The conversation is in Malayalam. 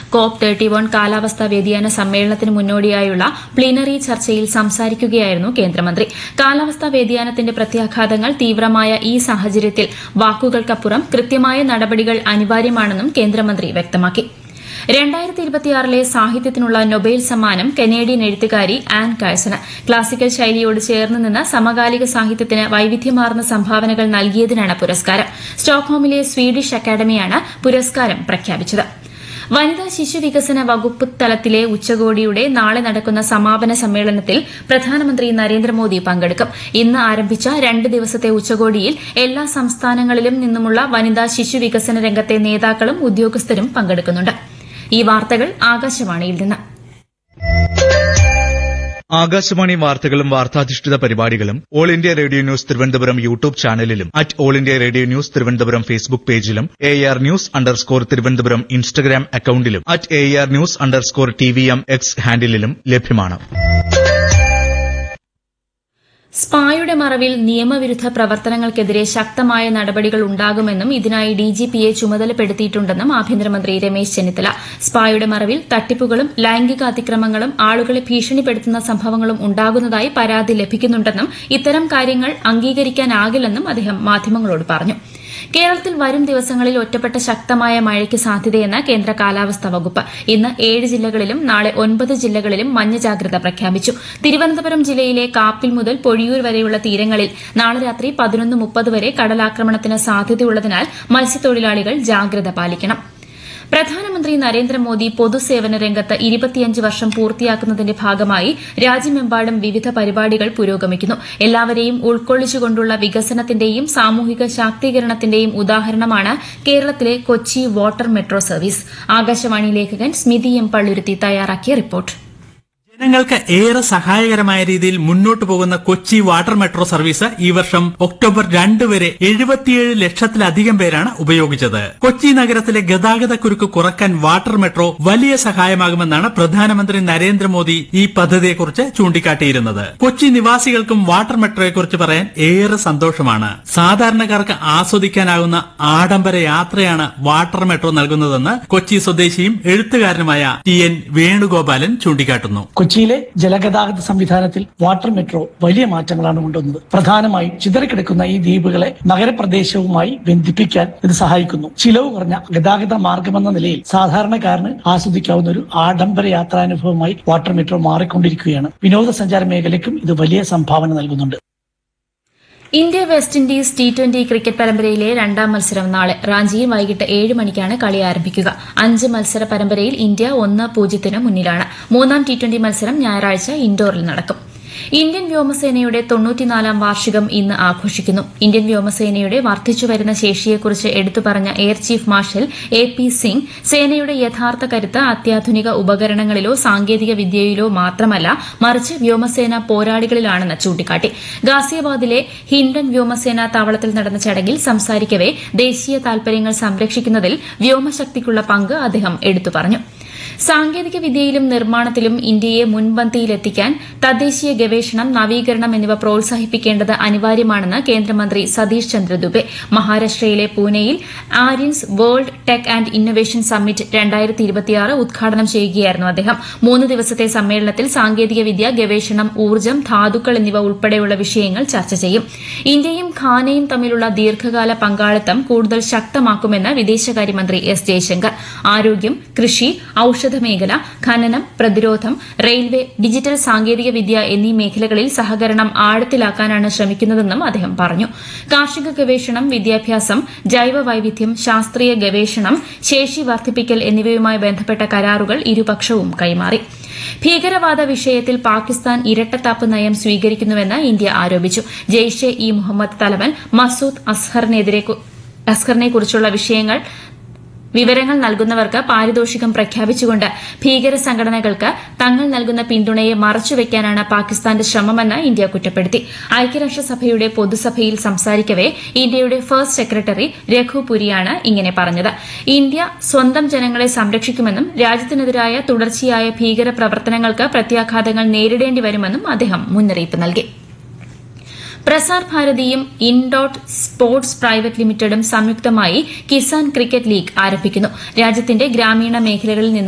കോപ്പ് തേർട്ടി വൺ കാലാവസ്ഥാ വ്യതിയാന സമ്മേളനത്തിന് മുന്നോടിയായുള്ള പ്ലീനറി ചർച്ചയിൽ സംസാരിക്കുകയായിരുന്നു കേന്ദ്രമന്ത്രി കാലാവസ്ഥാ വ്യതിയാനത്തിന്റെ പ്രത്യാഘാതങ്ങൾ തീവ്രമായ ഈ സാഹചര്യത്തിൽ വാക്കുകൾക്കപ്പുറം കൃത്യമായ നടപടികൾ അനിവാര്യമാണെന്നും കേന്ദ്രമന്ത്രി വ്യക്തമാക്കി രണ്ടായിരത്തി ഇരുപത്തിയാറിലെ സാഹിത്യത്തിനുള്ള നൊബേൽ സമ്മാനം കനേഡിയൻ എഴുത്തുകാരി ആൻ കാഴ്സണ് ക്ലാസിക്കൽ ശൈലിയോട് ചേർന്ന് നിന്ന് സമകാലിക സാഹിത്യത്തിന് വൈവിധ്യമാർന്ന സംഭാവനകൾ നൽകിയതിനാണ് പുരസ്കാരം സ്റ്റോക്ക്ഹോമിലെ സ്വീഡിഷ് അക്കാദമിയാണ് പുരസ്കാരം പ്രഖ്യാപിച്ചത് വനിതാ ശിശു വികസന വകുപ്പ് തലത്തിലെ ഉച്ചകോടിയുടെ നാളെ നടക്കുന്ന സമാപന സമ്മേളനത്തിൽ പ്രധാനമന്ത്രി നരേന്ദ്രമോദി പങ്കെടുക്കും ഇന്ന് ആരംഭിച്ച രണ്ട് ദിവസത്തെ ഉച്ചകോടിയിൽ എല്ലാ സംസ്ഥാനങ്ങളിലും നിന്നുമുള്ള വനിതാ ശിശു വികസന രംഗത്തെ നേതാക്കളും ഉദ്യോഗസ്ഥരും പങ്കെടുക്കുന്നുണ്ട് ഈ വാർത്തകൾ ആകാശവാണിയിൽ നിന്ന് ആകാശവാണി വാർത്തകളും വാർത്താധിഷ്ഠിത പരിപാടികളും All India Radio News Thiruvananthapuram YouTube ചാനലിലും at All India Radio News Thiruvananthapuram Facebook പേജിലും A R news underscore Thiruvananthapuram Instagram അക്കൌണ്ടിലും at A R news underscore T V M X ഹാൻഡിലും ലഭ്യമാണ് സ്പായുടെ മറവിൽ നിയമവിരുദ്ധ പ്രവർത്തനങ്ങൾക്കെതിരെ ശക്തമായ നടപടികൾ ഉണ്ടാകുമെന്നും ഇതിനായി ഡിജിപിയെ ചുമതലപ്പെടുത്തിയിട്ടുണ്ടെന്നും ആഭ്യന്തരമന്ത്രി രമേശ് ചെന്നിത്തല സ്പായുടെ മറവിൽ തട്ടിപ്പുകളും ലൈംഗിക അതിക്രമങ്ങളും ആളുകളെ ഭീഷണിപ്പെടുത്തുന്ന സംഭവങ്ങളും ഉണ്ടാകുന്നതായി പരാതി ലഭിക്കുന്നുണ്ടെന്നും ഇത്തരം കാര്യങ്ങൾ അംഗീകരിക്കാനാകില്ലെന്നും അദ്ദേഹം മാധ്യമങ്ങളോട് പറഞ്ഞു കേരളത്തിൽ വരും ദിവസങ്ങളിൽ ഒറ്റപ്പെട്ട ശക്തമായ മഴയ്ക്ക് സാധ്യതയെന്ന് കേന്ദ്ര കാലാവസ്ഥാ വകുപ്പ് ഇന്ന് ഏഴ് ജില്ലകളിലും നാളെ ഒൻപത് ജില്ലകളിലും മഞ്ഞ ജാഗ്രത പ്രഖ്യാപിച്ചു തിരുവനന്തപുരം ജില്ലയിലെ കാപ്പിൽ മുതൽ പൊഴിയൂർ വരെയുള്ള തീരങ്ങളിൽ നാളെ രാത്രി പതിനൊന്ന് മുപ്പത് വരെ കടലാക്രമണത്തിന് സാധ്യതയുള്ളതിനാൽ മത്സ്യത്തൊഴിലാളികൾ ജാഗ്രത പാലിക്കണം പ്രധാനമന്ത്രി നരേന്ദ്രമോദി പൊതുസേവന രംഗത്ത് ഇരുപത്തിയഞ്ച് വർഷം പൂർത്തിയാക്കുന്നതിന്റെ ഭാഗമായി രാജ്യമെമ്പാടും വിവിധ പരിപാടികൾ പുരോഗമിക്കുന്നു എല്ലാവരെയും ഉൾക്കൊള്ളിച്ചുകൊണ്ടുള്ള വികസനത്തിന്റെയും സാമൂഹിക ശാക്തീകരണത്തിന്റെയും ഉദാഹരണമാണ് കേരളത്തിലെ Kochi water metro service Akashvani ലേഖകൻ സ്മിതി എം പള്ളുരുത്തി തയ്യാറാക്കിയ റിപ്പോർട്ട് ജനങ്ങൾക്ക് ഏറെ സഹായകരമായ രീതിയിൽ മുന്നോട്ട് പോകുന്ന കൊച്ചി വാട്ടർ മെട്രോ സർവീസ് ഈ വർഷം ഒക്ടോബർ രണ്ട് വരെ എഴുപത്തിയേഴ് ലക്ഷത്തിലധികം പേരാണ് ഉപയോഗിച്ചത് കൊച്ചി നഗരത്തിലെ ഗതാഗത കുരുക്ക് കുറക്കാൻ വാട്ടർ മെട്രോ വലിയ സഹായമാകുമെന്നാണ് പ്രധാനമന്ത്രി നരേന്ദ്രമോദി ഈ പദ്ധതിയെക്കുറിച്ച് ചൂണ്ടിക്കാട്ടിയിരുന്നത് കൊച്ചി നിവാസികൾക്കും വാട്ടർ മെട്രോയെക്കുറിച്ച് പറയാൻ ഏറെ സന്തോഷമാണ് സാധാരണക്കാർക്ക് ആസ്വദിക്കാനാകുന്ന ആഡംബര യാത്രയാണ് വാട്ടർ മെട്രോ നൽകുന്നതെന്ന് കൊച്ചി സ്വദേശിയും എഴുത്തുകാരനുമായ ടി എൻ വേണുഗോപാലൻ ചൂണ്ടിക്കാട്ടുന്നു കൊച്ചിയിലെ ജലഗതാഗത സംവിധാനത്തിൽ വാട്ടർ മെട്രോ വലിയ മാറ്റങ്ങളാണ് കൊണ്ടുവന്നത് പ്രധാനമായും ചിതറിക്കിടക്കുന്ന ഈ ദ്വീപുകളെ നഗരപ്രദേശവുമായി ബന്ധിപ്പിക്കാൻ ഇത് സഹായിക്കുന്നു ചിലവ് കുറഞ്ഞ ഗതാഗത മാർഗമെന്ന നിലയിൽ സാധാരണക്കാരന് ആസ്വദിക്കാവുന്ന ഒരു ആഡംബര യാത്രാനുഭവമായി വാട്ടർ മെട്രോ മാറിക്കൊണ്ടിരിക്കുകയാണ് വിനോദസഞ്ചാര മേഖലയ്ക്കും ഇത് വലിയ സംഭാവന നൽകുന്നുണ്ട് India West Indies T twenty cricket പരമ്പരയിലെ രണ്ടാം മത്സരം നാളെ റാഞ്ചിയിൽ വൈകിട്ട് ഏഴ് മണിക്കാണ് കളി ആരംഭിക്കുക അഞ്ച് മത്സര പരമ്പരയിൽ ഇന്ത്യ ഒന്ന് പൂജ്യത്തിന് മുന്നിലാണ് മൂന്നാം ടി ട്വന്റി മത്സരം ഞായറാഴ്ച ഇൻഡോറിൽ നടക്കും ഇന്ത്യൻ വ്യോമസേനയുടെ തൊണ്ണൂറ്റിനാലാം വാർഷികം ഇന്ന് ആഘോഷിക്കുന്നു ഇന്ത്യൻ വ്യോമസേനയുടെ വർദ്ധിച്ചുവരുന്ന ശേഷിയെക്കുറിച്ച് എടുത്തു പറഞ്ഞ air chief marshal A P Singh സേനയുടെ യഥാർത്ഥ കരുത്ത് അത്യാധുനിക ഉപകരണങ്ങളിലോ സാങ്കേതിക വിദ്യയിലോ മാത്രമല്ല മറിച്ച് വ്യോമസേന പോരാളികളിലാണെന്ന് ചൂണ്ടിക്കാട്ടി ഗാസിയാബാദിലെ ഹിൻഡൻ വ്യോമസേന താവളത്തിൽ നടന്ന ചടങ്ങിൽ സംസാരിക്കവെ ദേശീയ താൽപര്യങ്ങൾ സംരക്ഷിക്കുന്നതിൽ വ്യോമശക്തിക്കുള്ള പങ്ക് അദ്ദേഹം എടുത്തു പറഞ്ഞു സാങ്കേതിക വിദ്യയിലും നിർമ്മാണത്തിലും ഇന്ത്യയെ മുൻപന്തിയിലെത്തിക്കാൻ തദ്ദേശീയ ഗവേഷണം നവീകരണം എന്നിവ പ്രോത്സാഹിപ്പിക്കേണ്ടത് അനിവാര്യമാണെന്ന് കേന്ദ്രമന്ത്രി സതീഷ് ചന്ദ്ര ദുബെ മഹാരാഷ്ട്രയിലെ പൂനെയിൽ Aryans world tech and innovation summit രണ്ടായിരത്തി ഇരുപത്തിയാറ് ഉദ്ഘാടനം ചെയ്യുകയായിരുന്നു അദ്ദേഹം മൂന്ന് ദിവസത്തെ സമ്മേളനത്തിൽ സാങ്കേതിക വിദ്യ ഗവേഷണം ഊർജ്ജം ധാതുക്കൾ എന്നിവ ഉൾപ്പെടെയുള്ള വിഷയങ്ങൾ ചർച്ച ചെയ്യും ഇന്ത്യയും ഖാനയും തമ്മിലുള്ള ദീർഘകാല പങ്കാളിത്തം കൂടുതൽ ശക്തമാക്കുമെന്ന് വിദേശകാര്യമന്ത്രി എസ് ജയശങ്കർ ആരോഗ്യം കൃഷി ഔഷധ മേഖല ഖനനം പ്രതിരോധം റെയിൽവേ ഡിജിറ്റൽ സാങ്കേതിക വിദ്യ എന്നീ മേഖലകളിൽ സഹകരണം ആഴത്തിലാക്കാനാണ് ശ്രമിക്കുന്നതെന്നും അദ്ദേഹം പറഞ്ഞു കാർഷിക ഗവേഷണം വിദ്യാഭ്യാസം ജൈവ വൈവിധ്യം ശാസ്ത്രീയ ഗവേഷണം ശേഷി വർദ്ധിപ്പിക്കൽ എന്നിവയുമായി ബന്ധപ്പെട്ട കരാറുകൾ ഇരുപക്ഷവും കൈമാറി ഭീകരവാദ വിഷയത്തിൽ പാകിസ്ഥാൻ ഇരട്ടത്താപ്പ് നയം സ്വീകരിക്കുന്നുവെന്ന് ഇന്ത്യ ആരോപിച്ചു ജെയ്ഷെ ഇ മുഹമ്മദ് തലവൻ മസൂദ് അസ്ഹറിനെതിരെ അസ്ഹറിനെക്കുറിച്ചുള്ള വിഷയങ്ങൾ വിവരങ്ങൾ നൽകുന്നവർക്ക് പാരിതോഷികം പ്രഖ്യാപിച്ചുകൊണ്ട് ഭീകര സംഘടനകൾക്ക് തങ്ങൾ നൽകുന്ന പിന്തുണയെ മറച്ചുവെക്കാനാണ് പാകിസ്ഥാന്റെ ശ്രമമെന്ന് ഇന്ത്യ കുറ്റപ്പെടുത്തി ഐക്യരാഷ്ട്രസഭയുടെ പൊതുസഭയിൽ സംസാരിക്കവെ ഇന്ത്യയുടെ ഫസ്റ്റ് സെക്രട്ടറി രഘു പുരിയാണ് ഇങ്ങനെ പറഞ്ഞത് ഇന്ത്യ സ്വന്തം ജനങ്ങളെ സംരക്ഷിക്കുമെന്നും രാജ്യത്തിനെതിരായ തുടർച്ചയായ ഭീകര പ്രവർത്തനങ്ങൾക്ക് പ്രത്യാഘാതങ്ങൾ നേരിടേണ്ടി വരുമെന്നും അദ്ദേഹം മുന്നറിയിപ്പ് നൽകി പ്രസാർ ഭാരതിയും ഇൻഡോട്ട് സ്പോർട്സ് പ്രൈവറ്റ് ലിമിറ്റഡും സംയുക്തമായി കിസാൻ ക്രിക്കറ്റ് ലീഗ് ആരംഭിക്കുന്നു രാജ്യത്തിന്റെ ഗ്രാമീണ മേഖലകളിൽ നിന്ന്